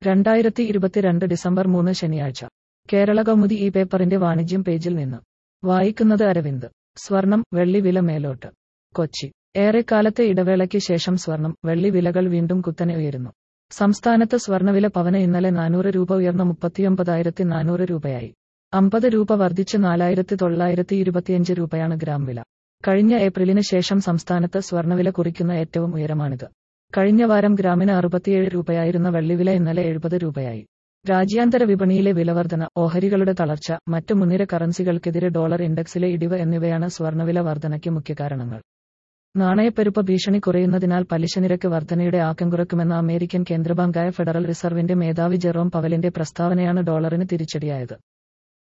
രണ്ടായിരത്തി ഇരുപത്തിരണ്ട് ഡിസംബർ മൂന്ന് ശനിയാഴ്ച കേരള കൗമുദി ഈ പേപ്പറിന്റെ വാണിജ്യം പേജിൽ നിന്ന് വായിക്കുന്നത് അരവിന്ദ് സ്വർണം വെള്ളി വില മേലോട്ട് കൊച്ചി ഏറെക്കാലത്തെ ഇടവേളയ്ക്ക് ശേഷം സ്വർണം വെള്ളി വിലകൾ വീണ്ടും കുത്തനെ ഉയരുന്നു സംസ്ഥാനത്ത് സ്വർണ്ണവില പവന് ഇന്നലെ നാനൂറ് രൂപ ഉയർന്ന മുപ്പത്തിയൊമ്പതായിരത്തി നാനൂറ് രൂപയായി അമ്പത് രൂപ വർദ്ധിച്ച് നാലായിരത്തി തൊള്ളായിരത്തി ഇരുപത്തിയഞ്ച് രൂപയാണ് ഗ്രാം വില കഴിഞ്ഞ ഏപ്രിലിന് ശേഷം സംസ്ഥാനത്ത് സ്വർണ്ണവില കുറിക്കുന്ന ഏറ്റവും ഉയരമാണിത് കഴിഞ്ഞ വാരം ഗ്രാമിന് അറുപത്തിയേഴ് രൂപയായിരുന്ന വെള്ളിവില ഇന്നലെ എഴുപത് രൂപയായി രാജ്യാന്തര വിപണിയിലെ വിലവർധന ഓഹരികളുടെ തളർച്ച മറ്റ് മുൻനിര കറൻസികൾക്കെതിരെ ഡോളർ ഇൻഡെക്സിലെ ഇടിവ് എന്നിവയാണ് സ്വർണ്ണവില വർധനയ്ക്ക് മുഖ്യ കാരണങ്ങൾ നാണയപ്പെരുപ്പ ഭീഷണി കുറയുന്നതിനാൽ പലിശനിരക്ക് വർധനയുടെ ആക്കം കുറയ്ക്കുമെന്ന അമേരിക്കൻ കേന്ദ്രബാങ്കായ ഫെഡറൽ റിസർവിന്റെ മേധാവി ജെറോം പവലിന്റെ പ്രസ്താവനയാണ് ഡോളറിന് തിരിച്ചടിയായത്